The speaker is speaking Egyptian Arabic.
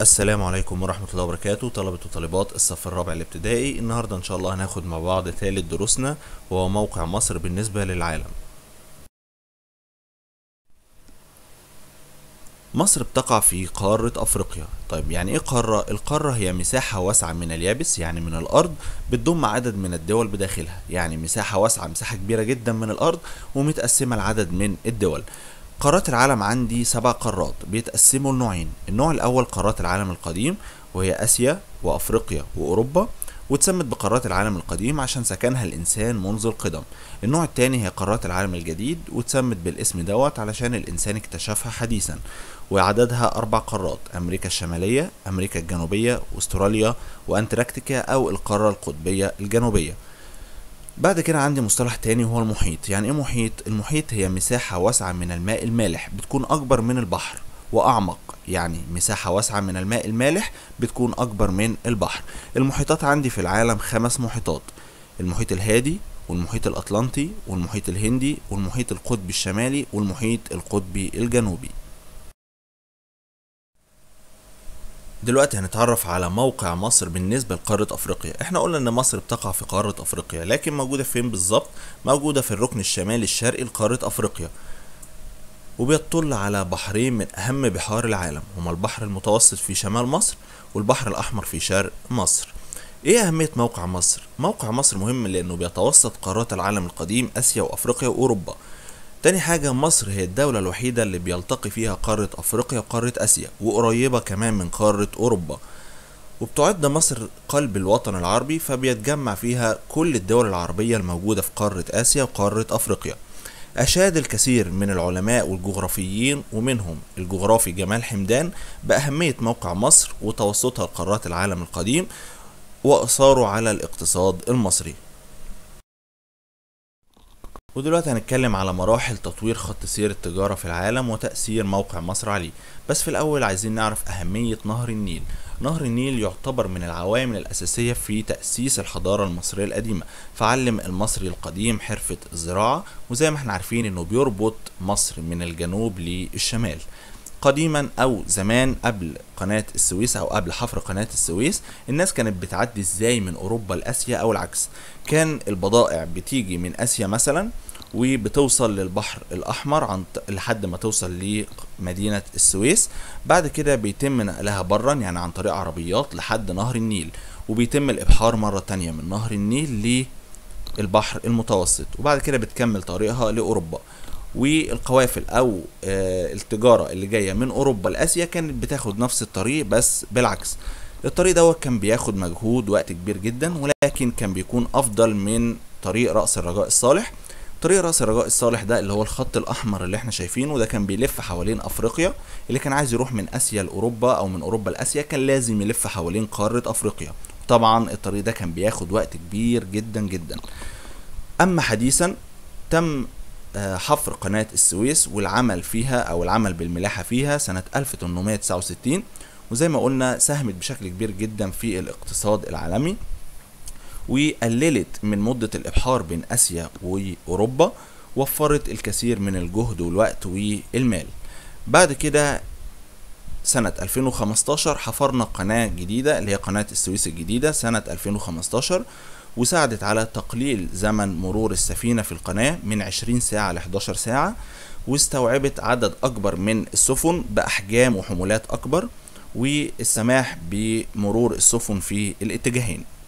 السلام عليكم ورحمة الله وبركاته طلبة وطالبات الصف الرابع الابتدائي النهاردة إن شاء الله هناخد مع بعض ثالث دروسنا وهو موقع مصر بالنسبة للعالم مصر بتقع في قارة أفريقيا طيب يعني إيه قارة؟ القارة هي مساحة واسعة من اليابس يعني من الأرض بتضم عدد من الدول بداخلها يعني مساحة واسعة مساحة كبيرة جدا من الأرض ومتقسمة لعدد من الدول قارات العالم عندي سبع قارات بيتقسموا لنوعين النوع الأول قارات العالم القديم وهي آسيا وأفريقيا وأوروبا واتسمت بقارات العالم القديم عشان سكنها الإنسان منذ القدم النوع التاني هي قارات العالم الجديد واتسمت بالاسم دوت علشان الإنسان اكتشفها حديثا وعددها أربع قارات أمريكا الشمالية أمريكا الجنوبية أستراليا وأنتاركتيكا أو القارة القطبية الجنوبية بعد كده عندي مصطلح تاني وهو المحيط يعني ايه محيط المحيط هي مساحة واسعة من الماء المالح بتكون اكبر من البحر واعمق يعني مساحة واسعة من الماء المالح بتكون اكبر من البحر المحيطات عندي في العالم خمس محيطات المحيط الهادي والمحيط الاطلنطي والمحيط الهندي والمحيط القطبي الشمالي والمحيط القطبي الجنوبي دلوقتي هنتعرف على موقع مصر بالنسبة لقارة أفريقيا احنا قلنا ان مصر بتقع في قارة أفريقيا لكن موجودة فين بالظبط موجودة في الركن الشمالي الشرقي لقارة أفريقيا وبيطل على بحرين من أهم بحار العالم هما البحر المتوسط في شمال مصر والبحر الأحمر في شرق مصر ايه أهمية موقع مصر؟ موقع مصر مهم لأنه بيتوسط قارات العالم القديم آسيا وأفريقيا وأوروبا تاني حاجة مصر هي الدولة الوحيدة اللي بيلتقي فيها قارة أفريقيا وقارة آسيا وقريبة كمان من قارة أوروبا وبتعد مصر قلب الوطن العربي فبيتجمع فيها كل الدول العربية الموجودة في قارة آسيا وقارة أفريقيا أشاد الكثير من العلماء والجغرافيين ومنهم الجغرافي جمال حمدان بأهمية موقع مصر وتوسطها لقارات العالم القديم وأثاره على الاقتصاد المصري ودلوقتي هنتكلم على مراحل تطوير خط سير التجارة في العالم وتأثير موقع مصر عليه بس في الأول عايزين نعرف أهمية نهر النيل نهر النيل يعتبر من العوامل الأساسية في تأسيس الحضارة المصرية القديمة فعلم المصري القديم حرفة الزراعة وزي ما احنا عارفين انه بيربط مصر من الجنوب للشمال قديما او زمان قبل قناة السويس او قبل حفر قناة السويس الناس كانت بتعدي ازاي من اوروبا لاسيا او العكس كان البضائع بتيجي من اسيا مثلا وبتوصل للبحر الاحمر عن لحد ما توصل لمدينة السويس بعد كده بيتم نقلها برا يعني عن طريق عربيات لحد نهر النيل وبيتم الابحار مرة تانية من نهر النيل للبحر المتوسط وبعد كده بتكمل طريقها لاوروبا والقوافل او آه التجاره اللي جايه من اوروبا لاسيا كانت بتاخد نفس الطريق بس بالعكس الطريق دوت كان بياخد مجهود وقت كبير جدا ولكن كان بيكون افضل من طريق راس الرجاء الصالح طريق راس الرجاء الصالح ده اللي هو الخط الاحمر اللي احنا شايفينه ده كان بيلف حوالين افريقيا اللي كان عايز يروح من اسيا لاوروبا او من اوروبا لاسيا كان لازم يلف حوالين قاره افريقيا طبعا الطريق ده كان بياخد وقت كبير جدا جدا اما حديثا تم حفر قناة السويس والعمل فيها أو العمل بالملاحة فيها سنة 1869 وزي ما قلنا ساهمت بشكل كبير جدا في الاقتصاد العالمي وقللت من مدة الإبحار بين آسيا وأوروبا وفرت الكثير من الجهد والوقت والمال بعد كده سنة 2015 حفرنا قناة جديدة اللي هي قناة السويس الجديدة سنة 2015 وساعدت على تقليل زمن مرور السفينة في القناة من 20 ساعة ل 11 ساعة واستوعبت عدد أكبر من السفن بأحجام وحمولات أكبر والسماح بمرور السفن في الاتجاهين